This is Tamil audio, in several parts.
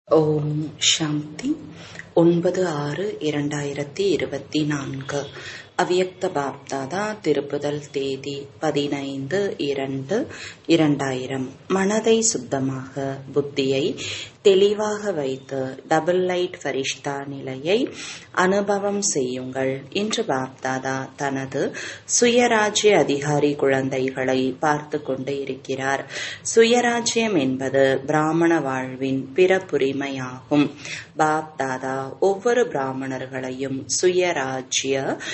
ஓம் சாந்தி ஒன்பது ஆறு இரண்டாயிரத்தி இருபத்தி நான்கு அவ்யக்த பாப்தாதா திருப்புதல் தேதி பதினைந்து இரண்டு இரண்டாயிரம் மனதை சுத்தமாக புத்தியை தெளிவாக வைத்து டபுள் லைட் ஃபரிஷ்தா நிலையை அனுபவம் செய்யுங்கள் இன்று பாப்தாதா தனது சுயராஜ்ய அதிகாரி குழந்தைகளை பார்த்து கொண்டு இருக்கிறார் சுயராஜ்யம் என்பது பிராமண வாழ்வின் பிறப்புரிமையாகும் பாப்தாதா ஒவ்வொரு பிராமணர்களையும் சுயராஜ்ய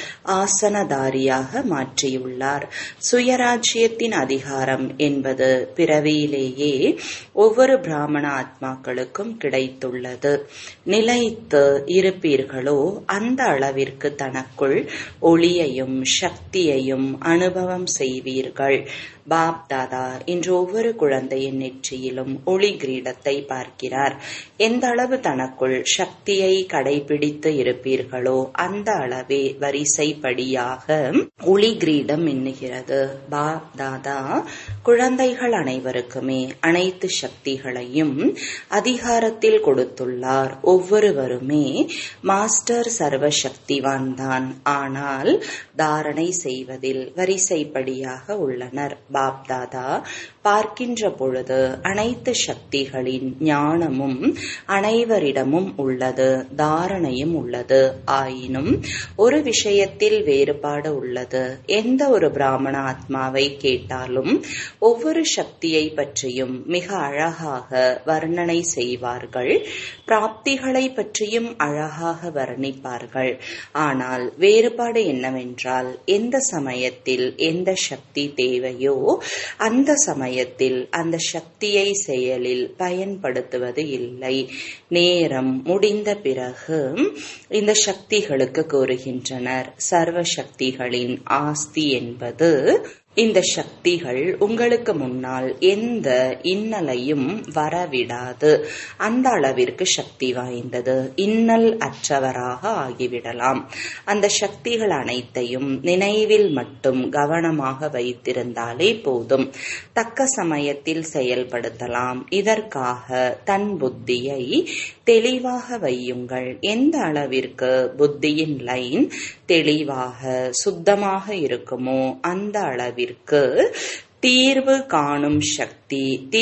ஆசனதாரியாக மாற்றியுள்ளார் சுயராஜ்யத்தின் அதிகாரம் என்பது பிறவியிலேயே ஒவ்வொரு பிராமண ஆத்மாக்களுக்கும் கிடைத்துள்ளது நிலைத்து இருப்பீர்களோ அந்த அளவிற்கு தனக்குள் ஒளியையும் சக்தியையும் அனுபவம் செய்வீர்கள் பாப் தாதா இன்று ஒவ்வொரு குழந்தையின் நெற்றியிலும் ஒளி கிரீடத்தை பார்க்கிறார் எந்த அளவு தனக்குள் சக்தியை கடைபிடித்து இருப்பீர்களோ அந்த அளவே வரிசைப்படியாக ஒளி கிரீடம் எண்ணுகிறது பாப் தாதா குழந்தைகள் அனைவருக்குமே அனைத்து சக்திகளையும் அதிகாரத்தில் கொடுத்துள்ளார் ஒவ்வொருவருமே மாஸ்டர் சர்வ சக்திவான் தான் ஆனால் தாரணை செய்வதில் வரிசைப்படியாக உள்ளனர் பாப்தாதா பார்க்கின்ற பொழுது அனைத்து சக்திகளின் ஞானமும் அனைவரிடமும் உள்ளது தாரணையும் உள்ளது ஆயினும் ஒரு விஷயத்தில் வேறுபாடு உள்ளது எந்த ஒரு பிராமண ஆத்மாவை கேட்டாலும் ஒவ்வொரு சக்தியை பற்றியும் மிக அழகாக வர்ணனை செய்வார்கள் பிராப்திகளை பற்றியும் அழகாக வர்ணிப்பார்கள் ஆனால் வேறுபாடு என்னவென்றால் எந்த சமயத்தில் எந்த சக்தி தேவையோ அந்த சமயத்தில் அந்த சக்தியை செயலில் பயன்படுத்துவது இல்லை நேரம் முடிந்த பிறகு இந்த சக்திகளுக்கு கூறுகின்றனர் சர்வ சக்திகளின் ஆஸ்தி என்பது இந்த சக்திகள் உங்களுக்கு முன்னால் எந்த இன்னலையும் வரவிடாது அந்த அளவிற்கு சக்தி வாய்ந்தது இன்னல் அற்றவராக ஆகிவிடலாம் அந்த சக்திகள் அனைத்தையும் நினைவில் மட்டும் கவனமாக வைத்திருந்தாலே போதும் தக்க சமயத்தில் செயல்படுத்தலாம் இதற்காக தன் புத்தியை தெளிவாக வையுங்கள் எந்த அளவிற்கு புத்தியின் லைன் தெளிவாக சுத்தமாக இருக்குமோ அந்த அளவிற்கு தீர்வு காணும் சக்தி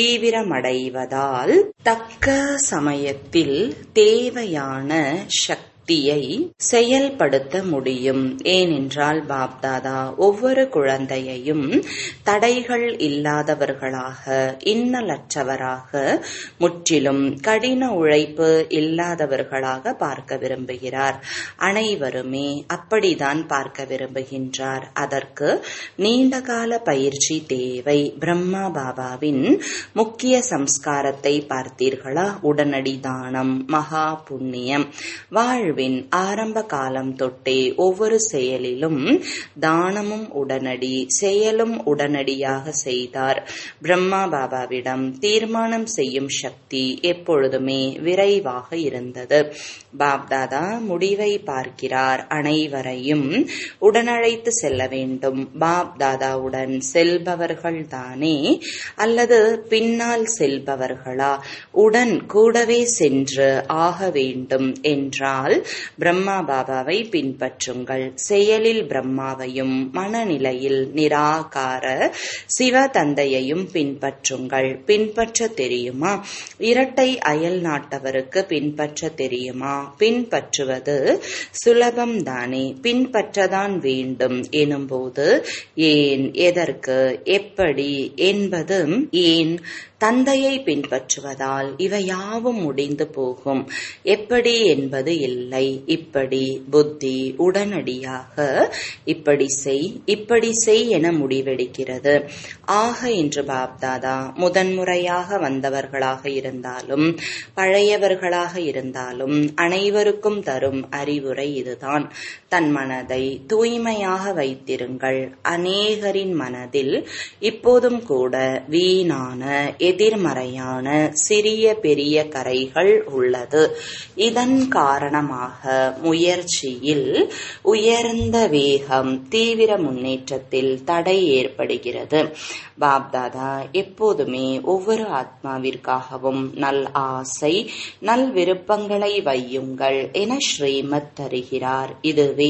தீவிரமடைவதால் தக்க சமயத்தில் தேவையான சக்தி சக்தியை செயல்படுத்த முடியும் ஏனென்றால் பாப்தாதா ஒவ்வொரு குழந்தையையும் தடைகள் இல்லாதவர்களாக இன்னலற்றவராக முற்றிலும் கடின உழைப்பு இல்லாதவர்களாக பார்க்க விரும்புகிறார் அனைவருமே அப்படிதான் பார்க்க விரும்புகின்றார் அதற்கு நீண்டகால பயிற்சி தேவை பிரம்மா பாபாவின் முக்கிய சம்ஸ்காரத்தை பார்த்தீர்களா உடனடி தானம் மகா புண்ணியம் வாழ் வாழ்வின் ஆரம்ப காலம் தொட்டே ஒவ்வொரு செயலிலும் தானமும் உடனடி செயலும் உடனடியாக செய்தார் பிரம்மா பாபாவிடம் தீர்மானம் செய்யும் சக்தி எப்பொழுதுமே விரைவாக இருந்தது பாப்தாதா முடிவை பார்க்கிறார் அனைவரையும் உடனழைத்து செல்ல வேண்டும் பாப் தாதாவுடன் செல்பவர்கள் தானே அல்லது பின்னால் செல்பவர்களா உடன் கூடவே சென்று ஆக வேண்டும் என்றால் பிரம்மா பாபாவை பின்பற்றுங்கள் செயலில் பிரம்மாவையும் மனநிலையில் நிராகார சிவ தந்தையையும் பின்பற்றுங்கள் பின்பற்ற தெரியுமா இரட்டை அயல் நாட்டவருக்கு பின்பற்ற தெரியுமா பின்பற்றுவது சுலபம் தானே பின்பற்றதான் வேண்டும் எனும்போது ஏன் எதற்கு எப்படி என்பது ஏன் தந்தையை பின்பற்றுவதால் இவையாவும் முடிந்து போகும் எப்படி என்பது இல்லை இப்படி புத்தி உடனடியாக இப்படி செய் இப்படி செய் என முடிவெடுக்கிறது ஆக இன்று பாப்தாதா முதன்முறையாக வந்தவர்களாக இருந்தாலும் பழையவர்களாக இருந்தாலும் அனைவருக்கும் தரும் அறிவுரை இதுதான் தன் மனதை தூய்மையாக வைத்திருங்கள் அநேகரின் மனதில் இப்போதும் கூட வீணான எதிர்மறையான சிறிய பெரிய கரைகள் உள்ளது இதன் காரணமாக முயற்சியில் உயர்ந்த வேகம் தீவிர முன்னேற்றத்தில் தடை ஏற்படுகிறது பாப்தாதா எப்போதுமே ஒவ்வொரு ஆத்மாவிற்காகவும் நல் ஆசை நல் விருப்பங்களை வையுங்கள் என ஸ்ரீமத் தருகிறார் இதுவே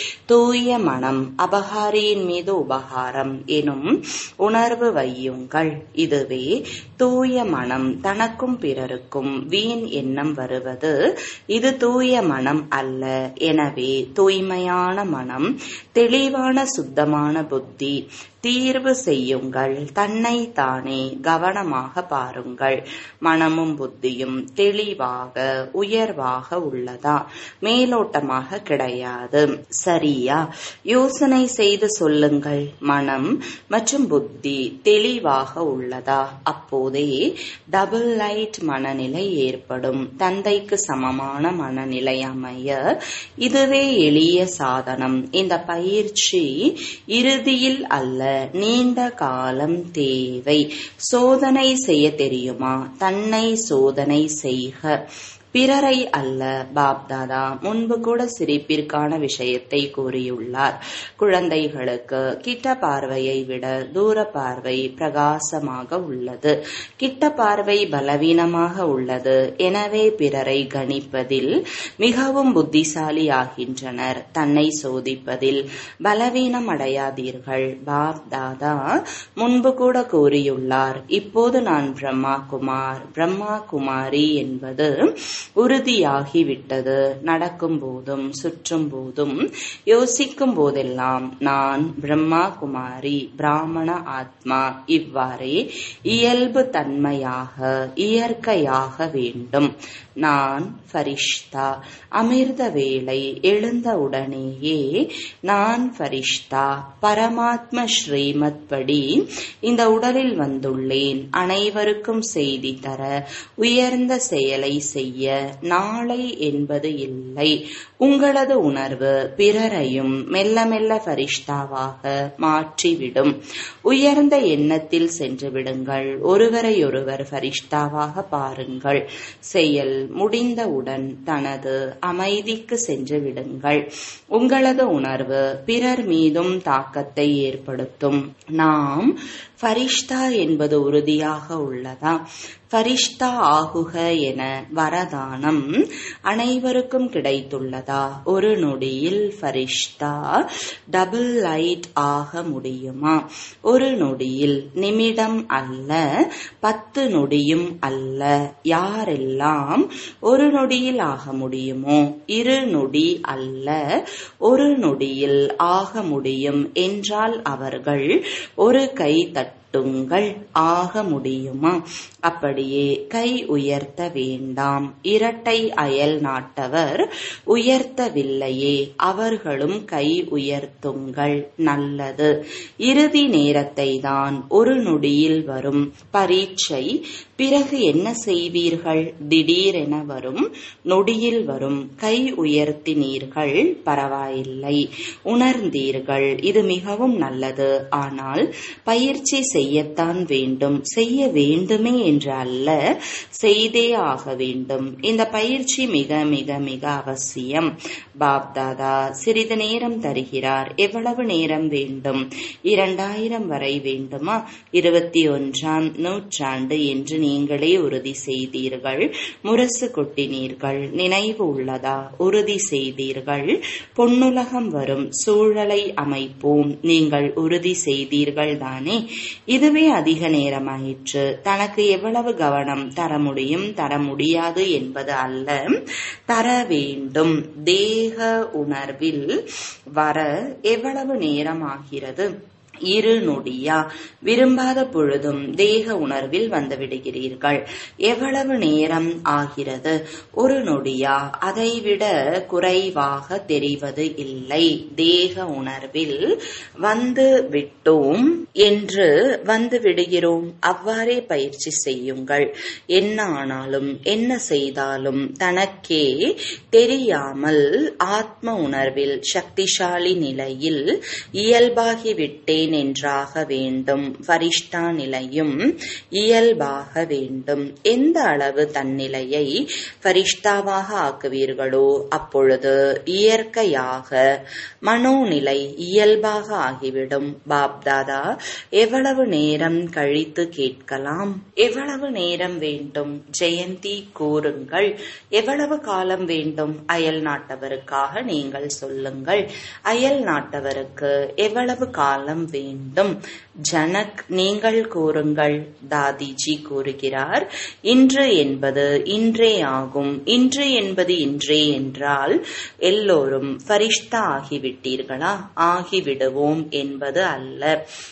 தூய மனம் அபகாரியின் மீது உபகாரம் எனும் உணர்வு வையுங்கள் இதுவே தூய மனம் தனக்கும் பிறருக்கும் வீண் எண்ணம் வருவது இது தூய மனம் அல்ல எனவே தூய்மையான மனம் தெளிவான சுத்தமான புத்தி தீர்வு செய்யுங்கள் தன்னை தானே கவனமாக பாருங்கள் மனமும் புத்தியும் தெளிவாக உயர்வாக உள்ளதா மேலோட்டமாக கிடையாது சரியா யோசனை செய்து சொல்லுங்கள் மனம் மற்றும் புத்தி தெளிவாக உள்ளதா அப்போதே டபுள் லைட் மனநிலை ஏற்படும் தந்தைக்கு சமமான மனநிலை அமைய இதுவே எளிய சாதனம் இந்த பயிற்சி இறுதியில் அல்ல நீண்ட காலம் தேவை சோதனை செய்ய தெரியுமா தன்னை சோதனை செய்க பிறரை அல்ல பாப்தாதா முன்பு கூட சிரிப்பிற்கான விஷயத்தை கூறியுள்ளார் குழந்தைகளுக்கு கிட்ட பார்வையை விட தூர பார்வை பிரகாசமாக உள்ளது கிட்ட பார்வை பலவீனமாக உள்ளது எனவே பிறரை கணிப்பதில் மிகவும் புத்திசாலியாகின்றனர் தன்னை சோதிப்பதில் பலவீனம் அடையாதீர்கள் பாப்தாதா முன்பு கூட கூறியுள்ளார் இப்போது நான் பிரம்மா குமார் பிரம்மா குமாரி என்பது உறுதியாகிவிட்டது நடக்கும் போதும் சுற்றும் போதும் யோசிக்கும் போதெல்லாம் நான் பிரம்மா குமாரி பிராமண ஆத்மா இவ்வாறே இயல்பு தன்மையாக இயற்கையாக வேண்டும் நான் ஃபரிஷ்தா அமிர்த வேளை எழுந்தவுடனேயே நான் ஃபரிஷ்தா பரமாத்ம ஸ்ரீமத் படி இந்த உடலில் வந்துள்ளேன் அனைவருக்கும் செய்தி தர உயர்ந்த செயலை செய்ய நாளை என்பது இல்லை உங்களது உணர்வு பிறரையும் மெல்ல மெல்ல ஃபரிஷ்தாவாக மாற்றிவிடும் உயர்ந்த எண்ணத்தில் சென்று விடுங்கள் ஒருவரையொருவர் ஃபரிஷ்தாவாக பாருங்கள் செயல் முடிந்தவுடன் தனது அமைதிக்கு சென்று விடுங்கள் உங்களது உணர்வு பிறர் மீதும் தாக்கத்தை ஏற்படுத்தும் நாம் ஃபரிஷ்தா என்பது உறுதியாக உள்ளதா ஃபரிஷ்தா ஆகுக என வரதானம் அனைவருக்கும் கிடைத்துள்ளதா ஒரு நொடியில் ஃபரிஷ்தா டபுள் லைட் ஆக முடியுமா ஒரு நொடியில் நிமிடம் அல்ல பத்து நொடியும் அல்ல யாரெல்லாம் ஒரு நொடியில் ஆக முடியுமோ இரு நொடி அல்ல ஒரு நொடியில் ஆக முடியும் என்றால் அவர்கள் ஒரு கை தட்டு தட்டுங்கள் ஆக முடியுமா அப்படியே கை உயர்த்த வேண்டாம் இரட்டை அயல் நாட்டவர் உயர்த்தவில்லையே அவர்களும் கை உயர்த்துங்கள் நல்லது இறுதி நேரத்தை தான் ஒரு நொடியில் வரும் பரீட்சை பிறகு என்ன செய்வீர்கள் திடீரென வரும் நொடியில் வரும் கை உயர்த்தினீர்கள் பரவாயில்லை உணர்ந்தீர்கள் இது மிகவும் நல்லது ஆனால் பயிற்சி செய்யத்தான் வேண்டும் செய்ய வேண்டுமே என்று அல்ல செய்தே ஆக வேண்டும் இந்த பயிற்சி மிக மிக மிக அவசியம் பாப்தாதா சிறிது நேரம் தருகிறார் எவ்வளவு நேரம் வேண்டும் இரண்டாயிரம் வரை வேண்டுமா இருபத்தி ஒன்றாம் நூற்றாண்டு என்று நீங்களே உறுதி செய்தீர்கள் முரசு கொட்டினீர்கள் நினைவு உள்ளதா உறுதி செய்தீர்கள் பொன்னுலகம் வரும் சூழலை அமைப்போம் நீங்கள் உறுதி செய்தீர்கள் தானே இதுவே அதிக நேரமாயிற்று தனக்கு எவ்வளவு கவனம் தர முடியும் தர முடியாது என்பது அல்ல தர வேண்டும் தேக உணர்வில் வர எவ்வளவு நேரமாகிறது இரு நொடியா விரும்பாத பொழுதும் தேக உணர்வில் வந்துவிடுகிறீர்கள் எவ்வளவு நேரம் ஆகிறது ஒரு நொடியா அதைவிட குறைவாக தெரிவது இல்லை தேக உணர்வில் வந்து விட்டோம் என்று வந்து விடுகிறோம் அவ்வாறே பயிற்சி செய்யுங்கள் என்ன ஆனாலும் என்ன செய்தாலும் தனக்கே தெரியாமல் ஆத்ம உணர்வில் சக்திசாலி நிலையில் இயல்பாகி விட்டேன் ஏனென்றாக வேண்டும் ஃபரிஷ்டா நிலையும் இயல்பாக வேண்டும் எந்த அளவு தன்னிலையை ஃபரிஷ்டாவாக ஆக்குவீர்களோ அப்பொழுது இயற்கையாக மனோநிலை இயல்பாக ஆகிவிடும் பாப்தாதா எவ்வளவு நேரம் கழித்து கேட்கலாம் எவ்வளவு நேரம் வேண்டும் ஜெயந்தி கூறுங்கள் எவ்வளவு காலம் வேண்டும் அயல் நாட்டவருக்காக நீங்கள் சொல்லுங்கள் அயல் நாட்டவருக்கு எவ்வளவு காலம் வேண்டும் ஜனக் நீங்கள் கூறுங்கள் தாதிஜி கூறுகிறார் இன்று என்பது இன்றே ஆகும் இன்று என்பது இன்றே என்றால் எல்லோரும் ஃபரிஷ்தா ஆகிவிட்டீர்களா ஆகிவிடுவோம் என்பது அல்ல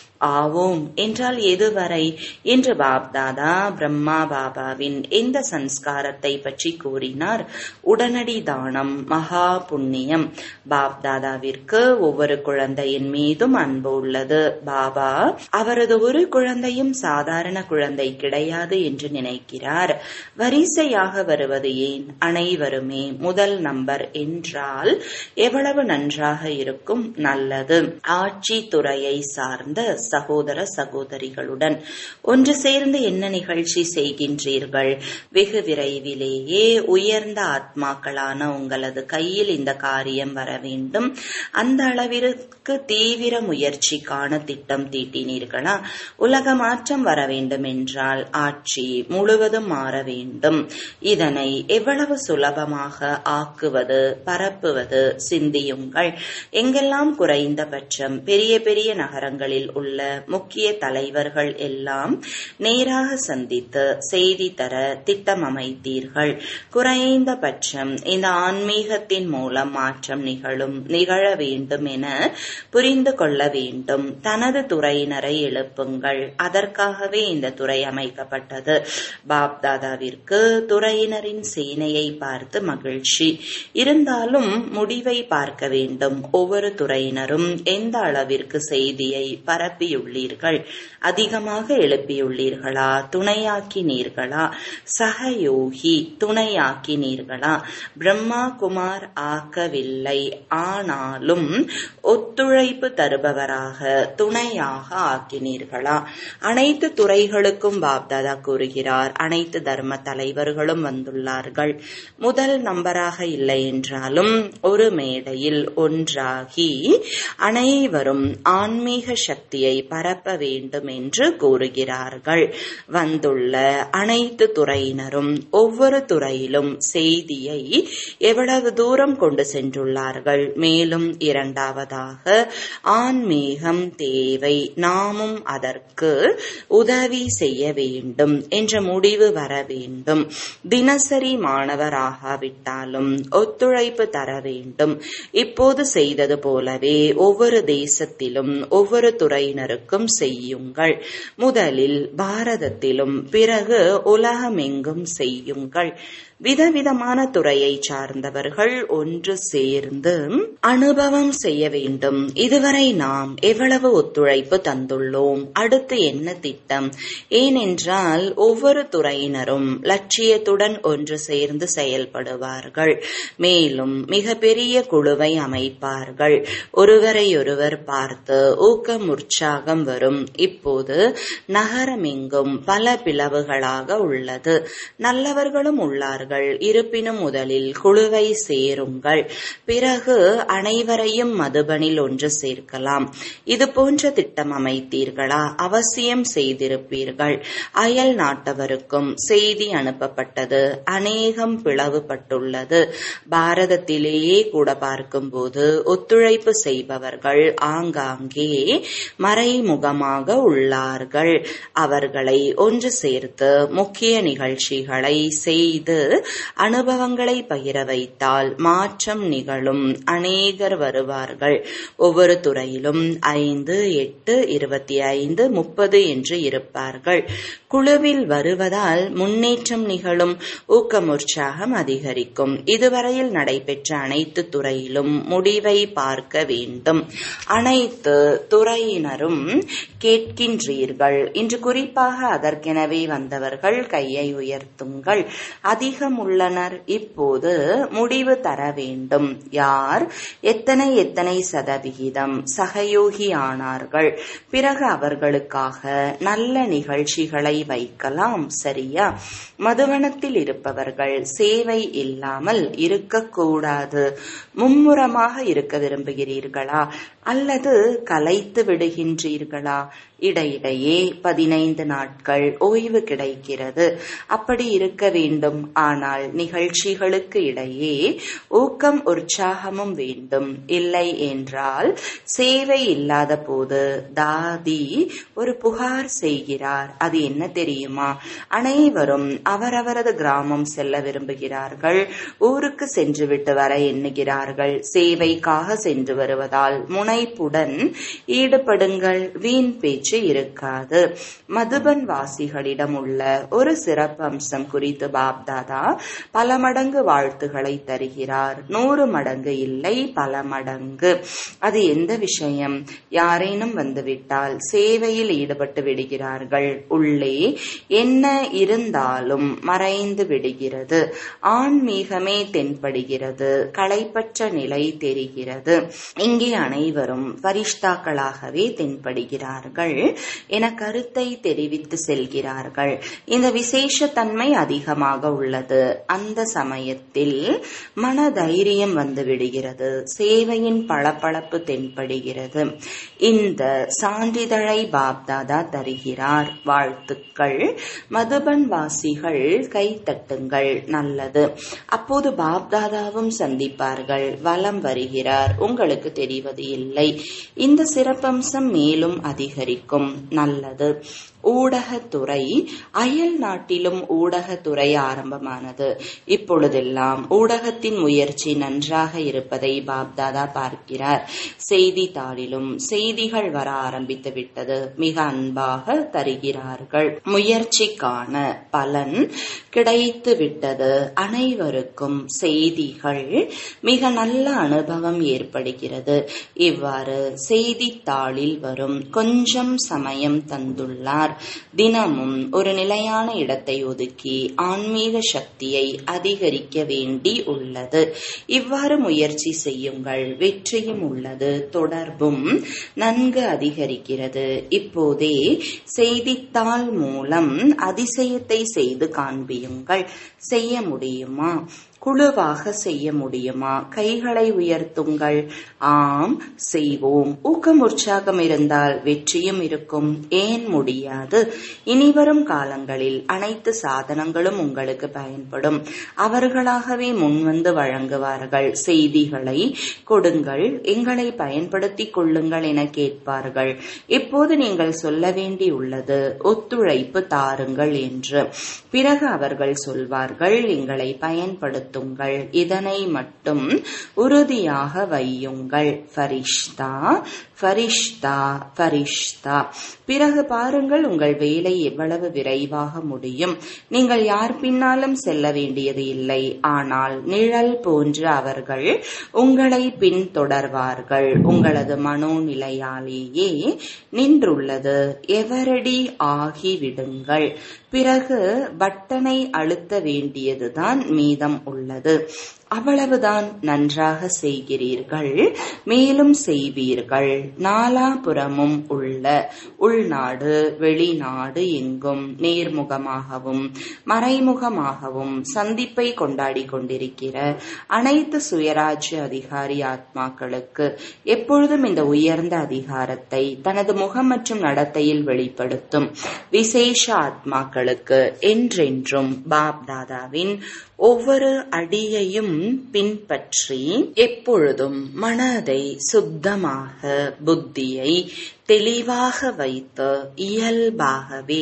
ஆவோம் என்றால் எதுவரை என்று பாப்தாதா பிரம்மா பாபாவின் எந்த சன்ஸ்காரத்தை பற்றி கூறினார் உடனடி தானம் மகா புண்ணியம் பாப்தாதாவிற்கு ஒவ்வொரு குழந்தையின் மீதும் அன்பு உள்ளது பாபா அவரது ஒரு குழந்தையும் சாதாரண குழந்தை கிடையாது என்று நினைக்கிறார் வரிசையாக வருவது ஏன் அனைவருமே முதல் நம்பர் என்றால் எவ்வளவு நன்றாக இருக்கும் நல்லது ஆட்சி துறையை சார்ந்த சகோதர சகோதரிகளுடன் ஒன்று சேர்ந்து என்ன நிகழ்ச்சி செய்கின்றீர்கள் வெகு விரைவிலேயே உயர்ந்த ஆத்மாக்களான உங்களது கையில் இந்த காரியம் வர வேண்டும் அந்த அளவிற்கு தீவிர முயற்சிக்கான திட்டம் தீட்டினீர்களா உலக மாற்றம் வர வேண்டும் என்றால் ஆட்சி முழுவதும் மாற வேண்டும் இதனை எவ்வளவு சுலபமாக ஆக்குவது பரப்புவது சிந்தியுங்கள் எங்கெல்லாம் குறைந்தபட்சம் பெரிய பெரிய நகரங்களில் உள்ள முக்கிய தலைவர்கள் எல்லாம் நேராக சந்தித்து செய்தி தர திட்டம் அமைத்தீர்கள் குறைந்தபட்சம் இந்த ஆன்மீகத்தின் மூலம் மாற்றம் நிகழும் நிகழ வேண்டும் என புரிந்து கொள்ள வேண்டும் தனது துறையினரை எழுப்புங்கள் அதற்காகவே இந்த துறை அமைக்கப்பட்டது பாப்தாதாவிற்கு துறையினரின் சேனையை பார்த்து மகிழ்ச்சி இருந்தாலும் முடிவை பார்க்க வேண்டும் ஒவ்வொரு துறையினரும் எந்த அளவிற்கு செய்தியை பரப்பியுள்ளீர்கள் அதிகமாக எழுப்பியுள்ளீர்களா துணையாக்கினீர்களா சகயோகி துணையாக்கினீர்களா பிரம்மா குமார் ஆக்கவில்லை ஆனாலும் ஒத்துழைப்பு தருபவராக துணையாக ஆக்கினீர்களா அனைத்து துறைகளுக்கும் பாப்தாதா கூறுகிறார் அனைத்து தர்ம தலைவர்களும் வந்துள்ளார்கள் முதல் நம்பராக இல்லை என்றாலும் ஒரு மேடையில் ஒன்றாகி அனைவரும் ஆன்மீக சக்தியை பரப்ப வேண்டும் என்று கூறுகிறார்கள் வந்துள்ள அனைத்து துறையினரும் ஒவ்வொரு துறையிலும் செய்தியை எவ்வளவு தூரம் கொண்டு சென்றுள்ளார்கள் மேலும் இரண்டாவதாக ஆன்மீகம் தேவை நாமும் அதற்கு உதவி செய்ய வேண்டும் என்ற முடிவு வர வேண்டும் தினசரி மாணவராகாவிட்டாலும் ஒத்துழைப்பு தர வேண்டும் இப்போது செய்தது போலவே ஒவ்வொரு தேசத்திலும் ஒவ்வொரு துறையினருக்கும் செய்யுங்கள் முதலில் பாரதத்திலும் பிறகு உலகமெங்கும் செய்யுங்கள் விதவிதமான துறையை சார்ந்தவர்கள் ஒன்று சேர்ந்து அனுபவம் செய்ய வேண்டும் இதுவரை நாம் எவ்வளவு ஒத்துழைப்பு தந்துள்ளோம் அடுத்து என்ன திட்டம் ஏனென்றால் ஒவ்வொரு துறையினரும் லட்சியத்துடன் ஒன்று சேர்ந்து செயல்படுவார்கள் மேலும் மிக பெரிய குழுவை அமைப்பார்கள் ஒருவரையொருவர் பார்த்து ஊக்கம் உற்சாகம் வரும் இப்போது நகரமெங்கும் பல பிளவுகளாக உள்ளது நல்லவர்களும் உள்ளார்கள் இருப்பினும் முதலில் குழுவை சேருங்கள் பிறகு அனைவரையும் மதுபனில் ஒன்று சேர்க்கலாம் இது போன்ற திட்டம் அமைத்தீர்களா அவசியம் செய்திருப்பீர்கள் அயல் நாட்டவருக்கும் செய்தி அனுப்பப்பட்டது அநேகம் பிளவுபட்டுள்ளது பாரதத்திலேயே கூட பார்க்கும்போது ஒத்துழைப்பு செய்பவர்கள் ஆங்காங்கே மறைமுகமாக உள்ளார்கள் அவர்களை ஒன்று சேர்த்து முக்கிய நிகழ்ச்சிகளை செய்து அனுபவங்களை பகிர வைத்தால் மாற்றம் நிகழும் அநேகர் வருவார்கள் ஒவ்வொரு துறையிலும் ஐந்து எட்டு இருபத்தி ஐந்து முப்பது என்று இருப்பார்கள் குழுவில் வருவதால் முன்னேற்றம் நிகழும் ஊக்கம் உற்சாகம் அதிகரிக்கும் இதுவரையில் நடைபெற்ற அனைத்து துறையிலும் முடிவை பார்க்க வேண்டும் அனைத்து துறையினரும் அனைவரும் கேட்கின்றீர்கள் இன்று குறிப்பாக அதற்கெனவே வந்தவர்கள் கையை உயர்த்துங்கள் அதிகம் உள்ளனர் இப்போது முடிவு தர வேண்டும் யார் எத்தனை எத்தனை சதவிகிதம் சகயோகி ஆனார்கள் பிறகு அவர்களுக்காக நல்ல நிகழ்ச்சிகளை வைக்கலாம் சரியா மதுவனத்தில் இருப்பவர்கள் சேவை இல்லாமல் இருக்கக்கூடாது மும்முரமாக இருக்க விரும்புகிறீர்களா அல்லது கலைத்து விடுகின்றீர்களா இடையிடையே பதினைந்து நாட்கள் ஓய்வு கிடைக்கிறது அப்படி இருக்க வேண்டும் ஆனால் நிகழ்ச்சிகளுக்கு இடையே ஊக்கம் உற்சாகமும் வேண்டும் இல்லை என்றால் சேவை இல்லாத போது தாதி ஒரு புகார் செய்கிறார் அது என்ன தெரியுமா அனைவரும் அவரவரது கிராமம் செல்ல விரும்புகிறார்கள் ஊருக்கு சென்றுவிட்டு வர எண்ணுகிறார்கள் சேவைக்காக சென்று வருவதால் முனைப்புடன் ஈடுபடுங்கள் வீண் பேச்சு இருக்காது மதுபன் வாசிகளிடம் உள்ள ஒரு சிறப்பு அம்சம் குறித்து பாப்தாதா பல மடங்கு வாழ்த்துக்களை தருகிறார் நூறு மடங்கு இல்லை பல மடங்கு அது எந்த விஷயம் யாரேனும் வந்துவிட்டால் சேவையில் ஈடுபட்டு விடுகிறார்கள் உள்ளே என்ன இருந்தாலும் மறைந்து விடுகிறது ஆன்மீகமே தென்படுகிறது களைப்பற்ற நிலை தெரிகிறது இங்கே அனைவரும் பரிஷ்டாக்களாகவே தென்படுகிறார்கள் என கருத்தை தெரிவித்து செல்கிறார்கள் இந்த விசேஷத்தன்மை அதிகமாக உள்ளது அந்த சமயத்தில் மன தைரியம் வந்து விடுகிறது சேவையின் பளபளப்பு தென்படுகிறது இந்த சான்றிதழை பாப்தாதா தருகிறார் வாழ்த்துக்கள் மதுபன் வாசிகள் கைத்தட்டுங்கள் நல்லது அப்போது பாப்தாதாவும் சந்திப்பார்கள் வலம் வருகிறார் உங்களுக்கு தெரிவது இல்லை இந்த சிறப்பம்சம் மேலும் அதிகரிக்கும் நல்லது ஊடகத்துறை அயல் நாட்டிலும் ஊடகத்துறை ஆரம்பமானது இப்பொழுதெல்லாம் ஊடகத்தின் முயற்சி நன்றாக இருப்பதை பாப்தாதா பார்க்கிறார் செய்தித்தாளிலும் செய்திகள் வர ஆரம்பித்து விட்டது மிக அன்பாக தருகிறார்கள் முயற்சிக்கான பலன் கிடைத்து விட்டது அனைவருக்கும் செய்திகள் மிக நல்ல அனுபவம் ஏற்படுகிறது இவ்வாறு செய்தித்தாளில் வரும் கொஞ்சம் சமயம் தந்துள்ளார் தினமும் ஒரு நிலையான இடத்தை ஒதுக்கி ஆன்மீக சக்தியை அதிகரிக்க வேண்டி உள்ளது இவ்வாறு முயற்சி செய்யுங்கள் வெற்றியும் உள்ளது தொடர்பும் நன்கு அதிகரிக்கிறது இப்போதே செய்தித்தாள் மூலம் அதிசயத்தை செய்து காண்பியுங்கள் செய்ய முடியுமா குழுவாக செய்ய முடியுமா கைகளை உயர்த்துங்கள் ஆம் செய்வோம் ஊக்கம் உற்சாகம் இருந்தால் வெற்றியும் இருக்கும் ஏன் முடியாது இனிவரும் காலங்களில் அனைத்து சாதனங்களும் உங்களுக்கு பயன்படும் அவர்களாகவே முன்வந்து வழங்குவார்கள் செய்திகளை கொடுங்கள் எங்களை பயன்படுத்திக் கொள்ளுங்கள் என கேட்பார்கள் இப்போது நீங்கள் சொல்ல வேண்டியுள்ளது ஒத்துழைப்பு தாருங்கள் என்று பிறகு அவர்கள் சொல்வார்கள் எங்களை பயன்படுத்த பயன்படுத்துங்கள் இதனை மட்டும் உறுதியாக வையுங்கள் ஃபரிஷ்தா ஃபரிஷ்தா ஃபரிஷ்தா பிறகு பாருங்கள் உங்கள் வேலை எவ்வளவு விரைவாக முடியும் நீங்கள் யார் பின்னாலும் செல்ல வேண்டியது இல்லை ஆனால் நிழல் போன்று அவர்கள் உங்களை பின்தொடர்வார்கள் உங்களது மனோநிலையாலேயே நின்றுள்ளது எவரடி ஆகிவிடுங்கள் பிறகு பட்டனை அழுத்த வேண்டியதுதான் மீதம் உள்ளது அவ்வளவுதான் நன்றாக செய்கிறீர்கள் மேலும் செய்வீர்கள் நாலாபுறமும் உள்ள உள்நாடு வெளிநாடு எங்கும் நேர்முகமாகவும் மறைமுகமாகவும் சந்திப்பை கொண்டாடி கொண்டிருக்கிற அனைத்து சுயராஜ்ய அதிகாரி ஆத்மாக்களுக்கு எப்பொழுதும் இந்த உயர்ந்த அதிகாரத்தை தனது முகம் மற்றும் நடத்தையில் வெளிப்படுத்தும் விசேஷ ஆத்மாக்களுக்கு என்றென்றும் பாப் தாதாவின் ஒவ்வொரு அடியையும் பின்பற்றி எப்பொழுதும் மனதை சுத்தமாக புத்தியை தெளிவாக வைத்து இயல்பாகவே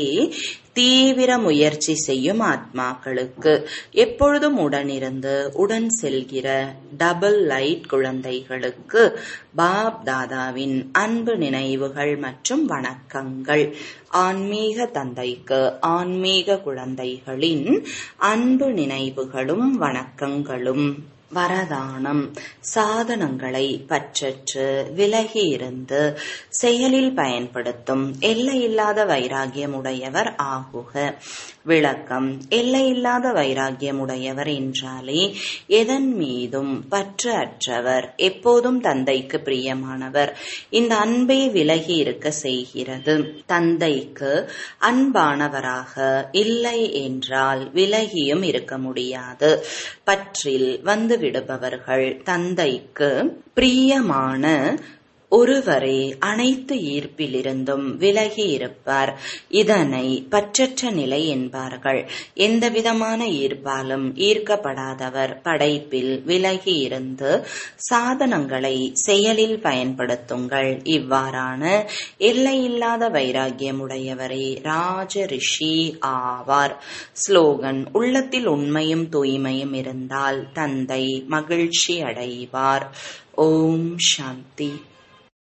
தீவிர முயற்சி செய்யும் ஆத்மாக்களுக்கு எப்பொழுதும் உடனிருந்து உடன் செல்கிற டபுள் லைட் குழந்தைகளுக்கு பாப் தாதாவின் அன்பு நினைவுகள் மற்றும் வணக்கங்கள் ஆன்மீக தந்தைக்கு ஆன்மீக குழந்தைகளின் அன்பு நினைவுகளும் வணக்கங்களும் வரதானம் சாதனங்களை பற்றற்று விலகி இருந்து செயலில் பயன்படுத்தும் எல்லையில்லாத வைராகியமுடையவர் ஆகுக விளக்கம் எல்லையில்லாத வைராகியமுடையவர் என்றாலே எதன் மீதும் பற்று அற்றவர் எப்போதும் தந்தைக்கு பிரியமானவர் இந்த அன்பை விலகி இருக்க செய்கிறது தந்தைக்கு அன்பானவராக இல்லை என்றால் விலகியும் இருக்க முடியாது பற்றில் வந்து விடுபவர்கள் தந்தைக்கு பிரியமான ஒருவரே அனைத்து ஈர்ப்பிலிருந்தும் விலகி இருப்பார் இதனை பற்றற்ற நிலை என்பார்கள் எந்தவிதமான ஈர்ப்பாலும் ஈர்க்கப்படாதவர் படைப்பில் விலகி இருந்து சாதனங்களை செயலில் பயன்படுத்துங்கள் இவ்வாறான எல்லையில்லாத வைராகியமுடையவரே ராஜ ரிஷி ஆவார் ஸ்லோகன் உள்ளத்தில் உண்மையும் தூய்மையும் இருந்தால் தந்தை மகிழ்ச்சி அடைவார் ஓம் சாந்தி